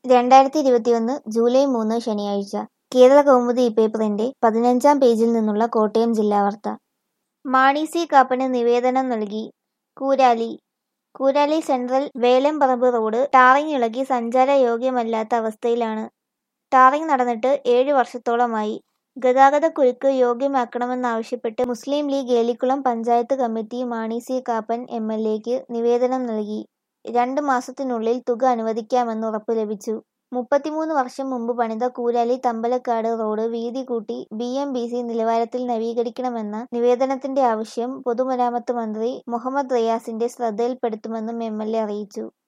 രണ്ടായിരത്തി ഇരുപത്തിയൊന്ന് ജൂലൈ മൂന്ന് ശനിയാഴ്ച കേരളകൗമുദി ഇപ്പേപ്പറിന്റെ പതിനഞ്ചാം പേജിൽ നിന്നുള്ള കോട്ടയം ജില്ലാ വാർത്ത മാണി സി കാപ്പന് നിവേദനം നൽകി Koorali Koorali central Velamparambu road tarring ഇളകി സഞ്ചാരയോഗ്യമല്ലാത്ത അവസ്ഥയിലാണ് ടാറിങ് നടന്നിട്ട് ഏഴ് വർഷത്തോളമായി ഗതാഗതക്കുരുക്ക് യോഗ്യമാക്കണമെന്നാവശ്യപ്പെട്ട് Muslim League Elikkulam panchayat committee Mani C Kappan M L എക്ക് നിവേദനം നൽകി രണ്ട് മാസത്തിനുള്ളിൽ തുക അനുവദിക്കാമെന്ന് ഉറപ്പ് ലഭിച്ചു മുപ്പത്തിമൂന്ന് വർഷം മുമ്പ് പണിത കൂരാലി തമ്പലക്കാട് റോഡ് വീതി കൂട്ടി ബി എം ബി സി നിലവാരത്തിൽ നവീകരിക്കണമെന്ന നിവേദനത്തിന്റെ ആവശ്യം പൊതുമരാമത്ത് മന്ത്രി മുഹമ്മദ് റിയാസിന്റെ ശ്രദ്ധയിൽപ്പെടുത്തുമെന്നും എം എൽ എ അറിയിച്ചു